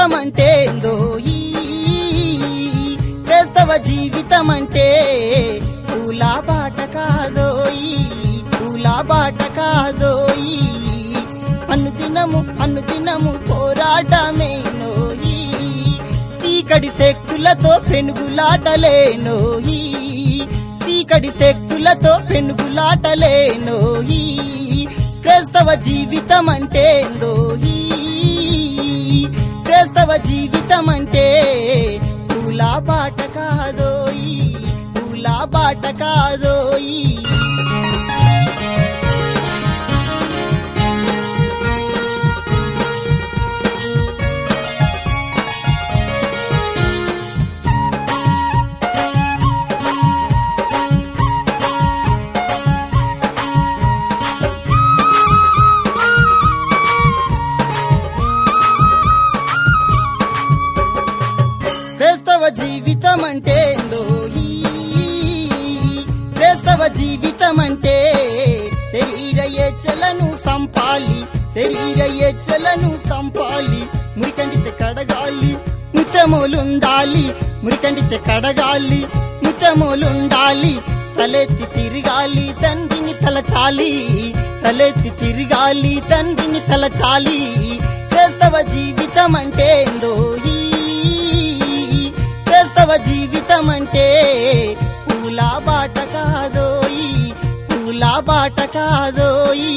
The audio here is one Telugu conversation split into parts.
జీవితం అంటే ఏందోయి క్రైస్తవ జీవితం అంటే పూల బాట కాదోయి పూల బాట కాదోయి అనుదినము అనుదినము పోరాటమేనోయి సీకడి శక్తులతో పెనుగులాటలేనోయి సీకడి శక్తులతో పెనుగులాటలేనోయి క్రైస్తవ జీవితం అంటే ఏందోయి క్రైస్తవ జీవితం అంటే పూల బాట కాదోయి పూల బాట కాదోయి క్రైస్తవ జీవితం అంటే ఏందోయి క్రైస్తవ జీవితం అంటే శరీర ఎచ్చలను సంపాలి శరీర ఎచ్చలను సంపాలి మురికండితే కడగాలి ముత్తములుండాలి మురికండితే కడగాలి ముత్తములుండాలి తలెత్తి తిరగాలి తండ్రిని తలచాలి తలెత్తి తిరగాలి తండ్రిని తలచాలి క్రైస్తవ జీవితం అంటే ఏందోయి క్రైస్తవ జీవితం అంటే పూల బాట కాదోయి పూల బాట కాదోయి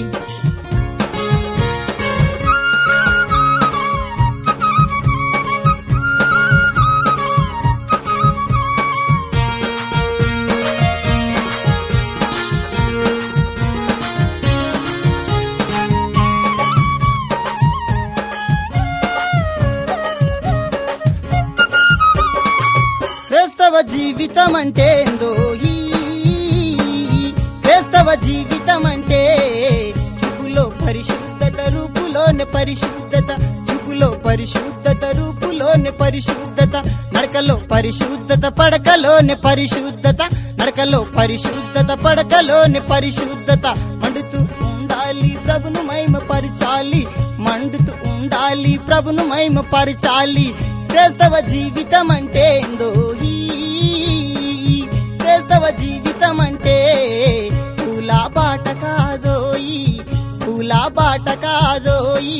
క్రైస్తవ జీవితం అంటే ఏందోయి క్రైస్తవ జీవితం అంటే చూపులో పరిశుద్ధత రూపులోని పరిశుద్ధత చూపులో పరిశుద్ధత రూపులోని పరిశుద్ధత నడకలో పరిశుద్ధత పడకలోని పరిశుద్ధత నడకలో పరిశుద్ధత పడకలోని పరిశుద్ధత మండుతూ ఉండాలి ప్రభును మహిమ పరిచాలి మండుతూ ఉండాలి ప్రభును మహిమ పరిచాలి క్రైస్తవ జీవితం అంటే ఏందోయి క్రైస్తవ జీవితం అంటే పూల బాట కాదోయి పూల బాట కాదోయి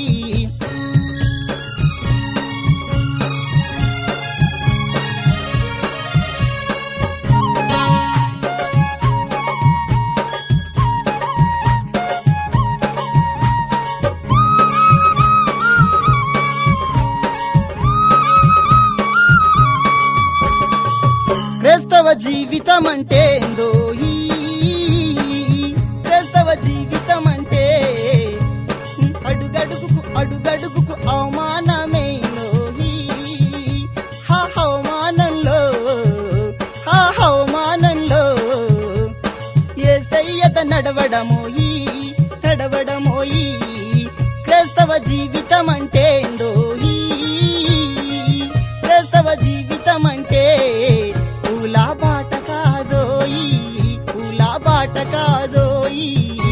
క్రైస్తవ జీవితం అంటే ఏందోయి క్రైస్తవ జీవితం అంటే అడుగడుగుకు అడుగడుగుకు అవమానమేనోయి హా అవమానంలో హా అవమానంలో ఏ సయ్యత నడవడమోయి నడవడమోయి క్రైస్తవ జీవితం అంటే ఏందోయి క్రైస్తవ జీవితం అంటే పూల బాట కాదోయి పూల బాట కాదోయి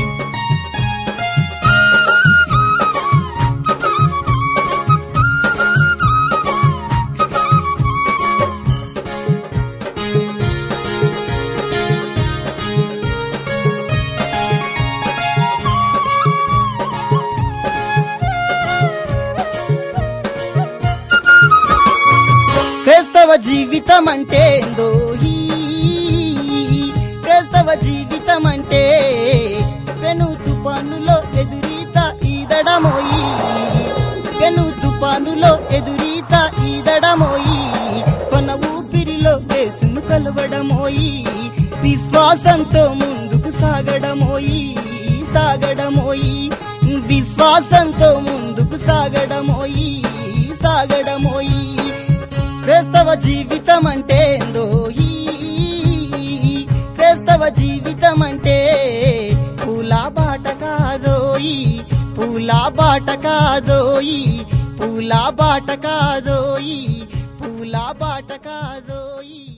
క్రైస్తవ జీవితం అంటే ఏందోయి క్రైస్తవ జీవితం అంటే పెను తుఫానులో ఎదురీత ఈదడమోయి పెను తుఫానులో ఎదురీత ఈదడమోయి కొన ఊపిరిలో వేసును కలవడమోయి విశ్వాసంతో ముందుకు సాగడమోయి సాగడమోయి విశ్వాసంతో ముందుకు సాగడమోయి సాగడమోయి క్రైస్తవ జీవితం అంటే ఏందోయి క్రైస్తవ జీవితం అంటే పూల బాట కాదోయి పూల బాట కాదోయి పూల బాట కాదోయి పూల బాట కాదోయి